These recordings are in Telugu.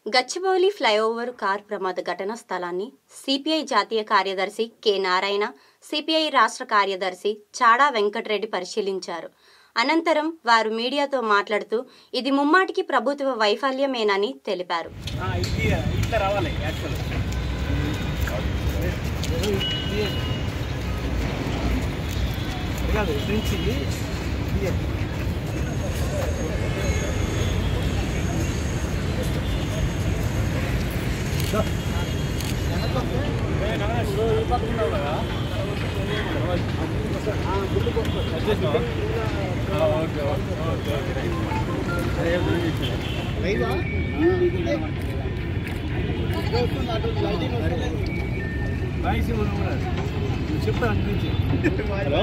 గచ్చిబౌలి ఫ్లైఓవర్ కార్ ప్రమాద ఘటన స్థలాన్ని సిపిఐ జాతీయ కార్యదర్శి కె నారాయణ సిపిఐ రాష్ట్ర కార్యదర్శి చాడా వెంకటరెడ్డి పరిశీలించారు అనంతరం వారు మీడియాతో మాట్లాడుతూ ఇది ముమ్మాటికి ప్రభుత్వ వైఫల్యమేనని తెలిపారు ఆ, ఇది ఇట్లా రావాలి యాక్చువల్ కాదు నుంచి రాయలసీమ కూడా నువ్వు చెప్తా అనిపించి హలో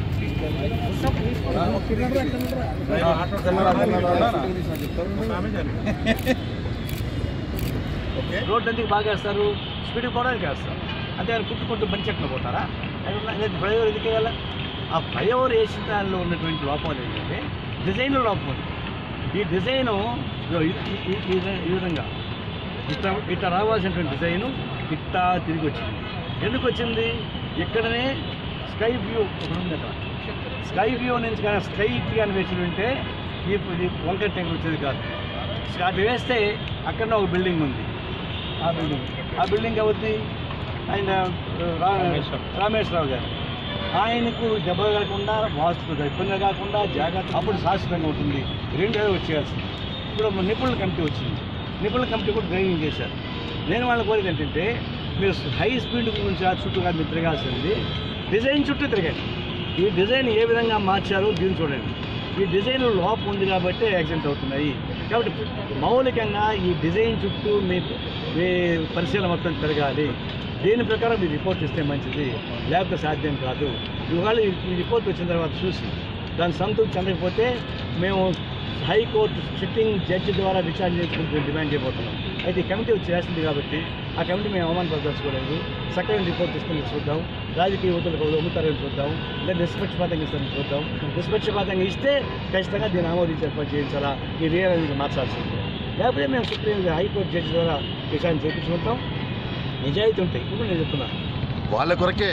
రోడ్డు ఎందుకు బాగా వేస్తారు స్పీడ్ పోవడానికి వేస్తారు అంతే కుట్టుకుంటూ బండి చెట్లు పోతారా అది ఫ్లైఓవర్ ఎందుకు వేయాల ఆ ఫ్లైఓవర్ వేసిన దానిలో ఉన్నటువంటి లోపాలు ఏంటంటే డిజైన్లో లోపం ఉంది ఈ డిజైను ఇదిగో ఈ- ఈ- ఈ- ఈ విధంగా- ఈ విధంగా ఇట్లా ఇట్లా రావాల్సినటువంటి డిజైను ఇట్లా తిరిగి వచ్చింది ఎందుకు వచ్చింది ఇక్కడనే స్కై వ్యూ ఒకటి ఉంది అక్కడ స్కై వ్యూ నుంచి కానీ స్ట్రైట్ కానీ వేసి ఉంటే ఈ ఇది వంకర టెంక్ వచ్చేది కాదు అటు వేస్తే అక్కడ ఒక బిల్డింగ్ ఉంది ఆ బిల్డింగ్ ఆ బిల్డింగ్ అవుద్ది ఆయన రా- రామేశ్వరరావు గారు ఆయనకు దెబ్బ కాకుండా వాస్తు ఇబ్బంది కాకుండా జాగ్రత్త అప్పుడు శాశ్వతంగా ఉంటుంది రెండేళ్ళు వచ్చేయాల్సింది ఇప్పుడు నిపుణుల కమిటీ వచ్చింది నిపుణుల కమిటీ కూడా డ్రైవింగ్ చేశారు నేను వాళ్ళ కోరిక ఏంటంటే మీరు హై స్పీడ్ గురించి ఆ చుట్టూ కాదు మీరు తిరగాల్సింది డిజైన్ చుట్టూ తిరగండి ఈ డిజైన్ ఏ విధంగా మార్చారో దీన్ని చూడండి ఈ డిజైన్ లోపం ఉంది కాబట్టి యాక్సిడెంట్ అవుతున్నాయి కాబట్టి మౌలికంగా ఈ డిజైన్ చుట్టూ మీ మీ పరిశీలన మొత్తం తిరగాలి దీని ప్రకారం మీరు రిపోర్ట్ ఇస్తే మంచిది లేకపోతే సాధ్యం కాదు ఇవాళ ఈ ఈ రిపోర్ట్ వచ్చిన తర్వాత చూసి దాని సంతృప్తి చెందకపోతే మేము హైకోర్టు సిట్టింగ్ జడ్జి ద్వారా విచారణ చేసుకుంటూ డిమాండ్ చేయబోతున్నాం అయితే ఈ కమిటీ వచ్చి చేస్తుంది కాబట్టి ఆ కమిటీ మేము అవమానపరచుకోలేదు సక్రమైన రిపోర్ట్ తీసుకుని చూద్దాం రాజకీయ యువతలకు అమ్ముతారని చూద్దాం లేదా నిష్పక్షపాతంగా ఇస్తారని చూద్దాం నిష్పక్షపాతంగా ఇస్తే ఖచ్చితంగా దీన్ని ఆమోదించి ఏర్పాటు చేయించాలా ఈ రియల్ మార్చాల్సి ఉంటుంది లేకపోతే మేము సుప్రీం హైకోర్టు జడ్జి ద్వారా విచారణ చేయించుకుంటాం నిజాయితీ ఉంటాయి ఇప్పుడు నేను చెప్తున్నాను వాళ్ళ కొరకే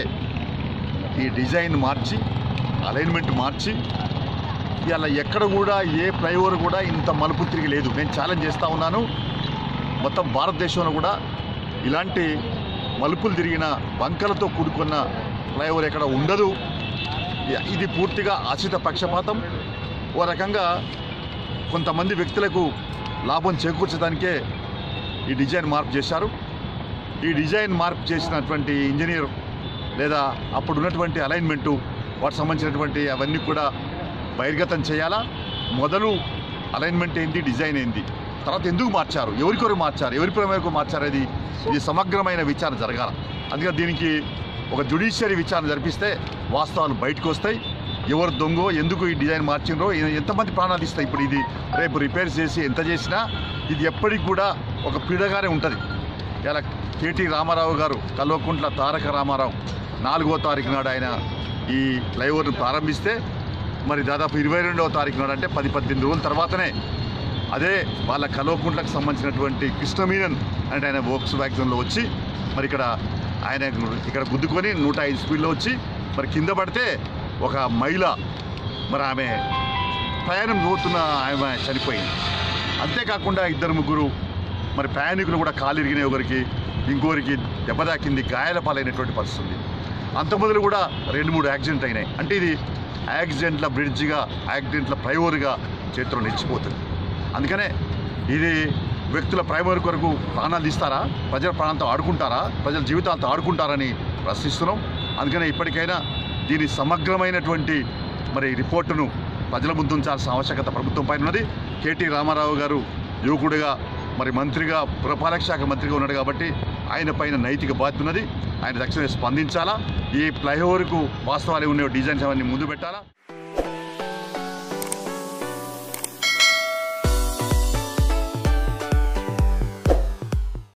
ఈ డిజైన్ మార్చి అలైన్మెంట్ మార్చి ఇలా ఎక్కడ కూడా ఏ ఫ్లైఓవర్ కూడా ఇంత మలుపు తిరిగి లేదు నేను ఛాలెంజ్ చేస్తూ ఉన్నాను మొత్తం భారతదేశంలో కూడా ఇలాంటి మలుపులు తిరిగిన వంకలతో కూడుకున్న ఫ్లైఓవర్ ఎక్కడ ఉండదు ఇ- ఇది పూర్తిగా ఆశ్రిత పక్షపాతం ఓ రకంగా కొంతమంది వ్యక్తులకు లాభం చేకూర్చడానికే ఈ డిజైన్ మార్పు చేశారు ఈ డిజైన్ మార్పు చేసినటువంటి ఇంజనీర్ లేదా అప్పుడు ఉన్నటువంటి అలైన్మెంటు వాటికి సంబంధించినటువంటి అవన్నీ కూడా బహిర్గతం చేయాలా మొదలు అలైన్మెంట్ ఏంటి డిజైన్ ఏంటి తర్వాత ఎందుకు మార్చారు ఎవరి కొరకు మార్చారు ఎవరి ప్రమేయకు మార్చారు అది ఇది సమగ్రమైన విచారణ జరగాల అందుకని దీనికి ఒక జ్యుడిషియరీ విచారణ జరిపిస్తే వాస్తవాలు బయటకు వస్తాయి ఎవరు దొంగో ఎందుకు ఈ డిజైన్ మార్చిండ్రో ఎ- ఎంతమంది ప్రాణాలు ఇస్తాయి ఇప్పుడు ఇది రేపు రిపేర్ చేసి ఎంత చేసినా ఇది ఎప్పటికి కూడా ఒక పీడగానే ఉంటుంది ఇలా కేటీ రామారావు గారు కల్వకుంట్ల తారక రామారావు నాలుగో తారీఖు నాడు ఆయన ఈ ఫ్లైఓవర్ను ప్రారంభిస్తే మరి దాదాపు ఇరవై రెండవ తారీఖు నాడు అంటే పది పద్దెనిమిది రోజుల తర్వాతనే అదే వాళ్ళ కల్వకుంట్లకు సంబంధించినటువంటి కృష్ణమీనన్ అంటే ఆయన వోక్స్ వ్యాక్సిన్లో వచ్చి మరి ఇక్కడ ఆయన ఇక్కడ గుద్దుకొని నూట ఐదు స్పీడ్లో వచ్చి మరి కింద పడితే ఒక మహిళ మరి ఆమె ప్రయాణం పోతున్న ఆమె చనిపోయింది అంతేకాకుండా ఇద్దరు ముగ్గురు మరి ప్రయాణికులు కూడా కాలు ఇరిగినాయి ఒకరికి ఇంకోరికి దెబ్బ తాకింది గాయాల పాలైనటువంటి పరిస్థితి ఉంది అంత మొదలు కూడా రెండు మూడు యాక్సిడెంట్ అయినాయి అంటే ఇది యాక్సిడెంట్ల బ్రిడ్జిగా యాక్సిడెంట్ల ప్రైవోర్గా చేతిలో నిలిచిపోతుంది అందుకనే ఇది వ్యక్తుల ప్రైమరీ కొరకు ప్రాణాలు తీస్తారా ప్రజల ప్రాణాలతో ఆడుకుంటారా ప్రజల జీవితాలతో ఆడుకుంటారని ప్రశ్నిస్తున్నాం అందుకనే ఇప్పటికైనా దీని సమగ్రమైనటువంటి మరి రిపోర్టును ప్రజల ముందు ఉంచాల్సిన ఆవశ్యకత ప్రభుత్వం పైన ఉన్నది కేటీ రామారావు గారు యువకుడిగా మరి మంత్రిగా పురపాలక శాఖ మంత్రిగా ఉన్నాడు కాబట్టి ఆయన పైన నైతిక బాధ్యత ఉన్నది ఆయన తక్షణమే స్పందించాలా ఈ ఫ్లైఓవర్కు వాస్తవాలు ఉన్న డిజైన్స్ అవన్నీ ముందు పెట్టాలా